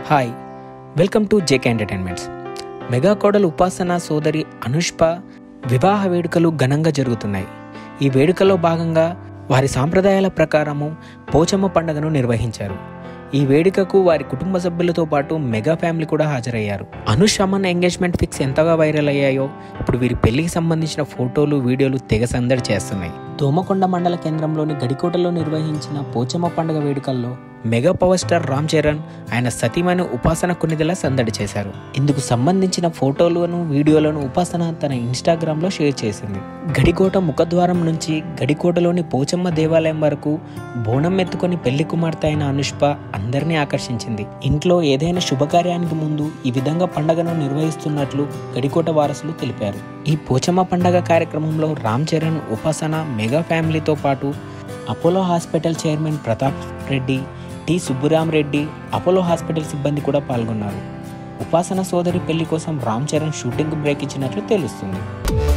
hi welcome to JK Entertainments mega కోడలు ఉపాసన సోదరి అనుష్ప వివాహ వేడుకలు ఘనంగా జరుగుతున్నాయి ఈ వేడుకలో భాగంగా వారి సాంప్రదాయాల ప్రకారము పోచమ్మ పండుగను నిర్వహించారు ఈ వేడుకకు వారి కుటుంబ సభ్యులతో పాటు మెగా ఫ్యామిలీ కూడా హాజరయ్యారు అనుష్ అమన్ ఎంగేజ్మెంట్ ఫిక్స్ ఎంతగా వైరల్ అయ్యాయో ఇప్పుడు వీరి పెళ్లికి సంబంధించిన ఫోటోలు వీడియోలు తెగ సందడి చేస్తున్నాయి దోమకొండ మండల కేంద్రంలోని గడికోటలో నిర్వహించిన పోచమ్మ పండుగ వేడుకల్లో mega power star Ram Charan ఆయన సతీమణి ఉపాసన కొన్నిదలా సందడి చేశారు ఇందుకు సంబంధించిన ఫోటోలను వీడియోలను ఉపాసన తన ఇన్స్టాగ్రామ్ లో షేర్ చేసింది గడికోట ముఖద్వారం నుంచి గడికోటలోని పోచమ్మ దేవాలయం వరకు బోనం ఎత్తుకొని పెళ్లి కుమార్తె అయిన అనుష్ప అందరినీ ఆకర్షించింది ఇంట్లో ఏదైనా శుభకార్యానికి ముందు ఈ విధంగా పండగను నిర్వహిస్తున్నట్లు గడికోట వారసులు తెలిపారు ఈ పోచమ్మ పండగ కార్యక్రమంలో రామ్ చరణ్ ఉపాసన మెగా ఫ్యామిలీతో పాటు Apollo hospital chairman Pratap Reddy T Subbarami Reddy Apollo hospital సిబ్బంది కూడా పాల్గొన్నారు ఉపాసన సోదరి పెళ్లి కోసం రామ్ చరణ్ షూటింగ్ బ్రేక్ ఇచ్చినట్లు తెలుస్తుంది